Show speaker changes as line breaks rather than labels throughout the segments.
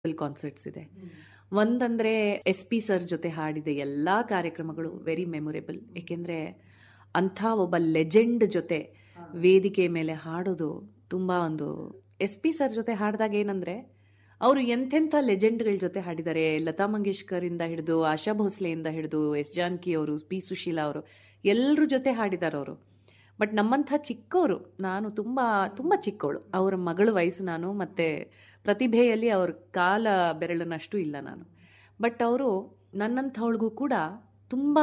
concerts ಇದೆ ಒಂದಂದ್ರೆ S P sir ಜೊತೆ ಹಾಡಿದ ಎಲ್ಲಾ ಕಾರ್ಯಕ್ರಮಗಳು ವೆರಿ ಮೆಮೊರೇಬಲ್ ಏಕೆಂದ್ರೆ ಅಂಥ ಒಬ್ಬ ಲೆಜೆಂಡ್ ಜೊತೆ ವೇದಿಕೆ ಮೇಲೆ ಹಾಡೋದು ತುಂಬಾ ಒಂದು ಎಸ್ ಪಿ ಸರ್ ಜೊತೆ ಹಾಡಿದಾಗ ಏನಂದ್ರೆ ಅವರು ಎಂತೆಂಥ ಲೆಜೆಂಡ್ಗಳ ಜೊತೆ ಹಾಡಿದ್ದಾರೆ ಲತಾ ಮಂಗೇಶ್ಕರ್ ಇಂದ ಹಿಡಿದು ಆಶಾ ಭೋಸ್ಲೆಯಿಂದ ಹಿಡಿದು ಎಸ್ ಜಾನಕಿ ಅವರು ಪಿ ಸುಶೀಲಾ ಅವರು ಎಲ್ಲರ ಜೊತೆ ಹಾಡಿದ್ದಾರೆ ಅವರು ಬಟ್ ನಮ್ಮಂಥ ಚಿಕ್ಕವರು ನಾನು ತುಂಬ ತುಂಬ ಚಿಕ್ಕವಳು ಅವರ ಮಗಳ ವಯಸ್ಸು ನಾನು ಮತ್ತು ಪ್ರತಿಭೆಯಲ್ಲಿ ಅವ್ರ ಕಾಲ ಬೆರಳಿನಷ್ಟು ಇಲ್ಲ ನಾನು ಬಟ್ ಅವರು ನನ್ನಂಥವಳಿಗೂ ಕೂಡ ತುಂಬ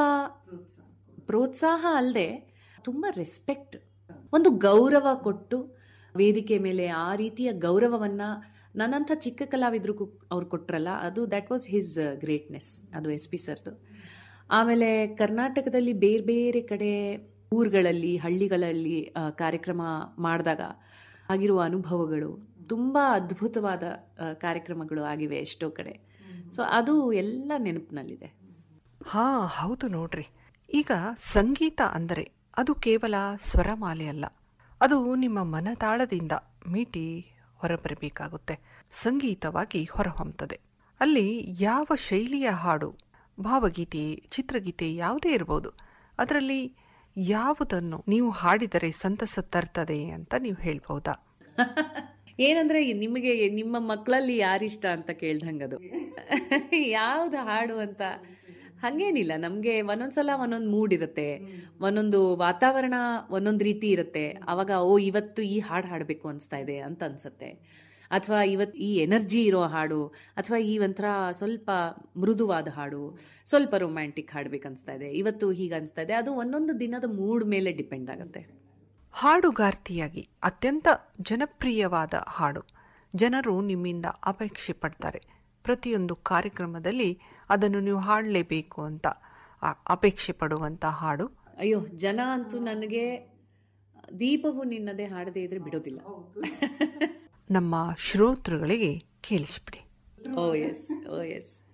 ಪ್ರೋತ್ಸಾಹ ಅಲ್ಲದೆ ತುಂಬ ರೆಸ್ಪೆಕ್ಟ್ ಒಂದು ಗೌರವ ಕೊಟ್ಟು ವೇದಿಕೆ ಮೇಲೆ ಆ ರೀತಿಯ ಗೌರವವನ್ನ ನನ್ನಂಥ ಚಿಕ್ಕ ಕಲಾವಿದ್ರು ಅವ್ರು ಕೊಟ್ರಲ್ಲ ಅದು ದಟ್ ವಾಸ್ ಹಿಸ್ ಗ್ರೇಟ್ನೆಸ್ ಅದು ಎಸ್ ಪಿ ಸರ್ದು ಆಮೇಲೆ ಕರ್ನಾಟಕದಲ್ಲಿ ಬೇರೆ ಬೇರೆ ಕಡೆ ಊರುಗಳಲ್ಲಿ ಹಳ್ಳಿಗಳಲ್ಲಿ ಆ, ಕಾರ್ಯಕ್ರಮ ಮಾಡಿದಾಗ ಆಗಿರುವ ಅನುಭವಗಳು ತುಂಬ ಅದ್ಭುತವಾದ ಆ, ಕಾರ್ಯಕ್ರಮಗಳು ಆಗಿವೆ ಎಷ್ಟೋ ಕಡೆ ಸೊ ಅದು ಎಲ್ಲ ನೆನಪಿನಲ್ಲಿದೆ
ಹಾ ಹೌದು ನೋಡ್ರಿ ಈಗ ಸಂಗೀತ ಅಂದರೆ ಅದು ಕೇವಲ ಸ್ವರಮಾಲೆ ಅಲ್ಲ ಅದು ನಿಮ್ಮ ಮನತಾಳದಿಂದ ಮೀಟಿ ಹೊರಬರಬೇಕಾಗುತ್ತೆ ಸಂಗೀತವಾಗಿ ಹೊರಹೊಮ್ಮುತ್ತದೆ ಅಲ್ಲಿ ಯಾವ ಶೈಲಿಯ ಹಾಡು ಭಾವಗೀತೆ ಚಿತ್ರಗೀತೆ ಯಾವುದೇ ಇರ್ಬೋದು ಅದರಲ್ಲಿ ಯಾವುದನ್ನು ನೀವು ಹಾಡಿದರೆ ಸಂತಸ ತರ್ತದೆ ಅಂತ ನೀವು ಹೇಳ್ಬಹುದಾ
ಏನಂದ್ರೆ ನಿಮಗೆ ನಿಮ್ಮ ಮಕ್ಕಳಲ್ಲಿ ಯಾರಿಷ್ಟ ಅಂತ ಕೇಳ್ದಂಗದು ಯಾವ್ದು ಹಾಡು ಅಂತ ಹಂಗೇನಿಲ್ಲ ನಮ್ಗೆ ಒಂದೊಂದ್ಸಲ ಒಂದೊಂದು ಮೂಡ್ ಇರುತ್ತೆ ಒಂದೊಂದು ವಾತಾವರಣ ಒಂದೊಂದು ರೀತಿ ಇರುತ್ತೆ ಅವಾಗ ಓ ಇವತ್ತು ಈ ಹಾಡು ಹಾಡಬೇಕು ಅನ್ಸ್ತಾ ಇದೆ ಅಂತ ಅನ್ಸುತ್ತೆ ಅಥವಾ ಇವತ್ತು ಈ ಎನರ್ಜಿ ಇರೋ ಹಾಡು ಅಥವಾ ಈ ಒಂಥರ ಸ್ವಲ್ಪ ಮೃದುವಾದ ಹಾಡು ಸ್ವಲ್ಪ ರೊಮ್ಯಾಂಟಿಕ್ ಹಾಡ್ಬೇಕು ಅನ್ಸ್ತಾ ಇದೆ ಇವತ್ತು ಹೀಗೆ ಅನ್ಸ್ತಾ ಇದೆ ಅದು ಒಂದೊಂದು ದಿನದ ಮೂಡ್ ಮೇಲೆ ಡಿಪೆಂಡ್ ಆಗುತ್ತೆ
ಹಾಡುಗಾರ್ತಿಯಾಗಿ ಅತ್ಯಂತ ಜನಪ್ರಿಯವಾದ ಹಾಡು ಜನರು ನಿಮ್ಮಿಂದ ಅಪೇಕ್ಷೆ ಪಡ್ತಾರೆ ಪ್ರತಿಯೊಂದು ಕಾರ್ಯಕ್ರಮದಲ್ಲಿ ಅದನ್ನು ನೀವು ಹಾಡಲೇಬೇಕು ಅಂತ ಆ ಅಪೇಕ್ಷೆ ಪಡುವಂತ ಹಾಡು
ಅಯ್ಯೋ ಜನ ಅಂತೂ ನನಗೆ ದೀಪವು ನಿನ್ನದೇ ಹಾಡದೇ ಇದ್ರೆ ಬಿಡೋದಿಲ್ಲ
ನಮ್ಮ ಶ್ರೋತೃಗಳಿಗೆ ಕೇಳಿಸ್ಬಿಡಿ
ಓ ಎಸ್ ಓ ಎಸ್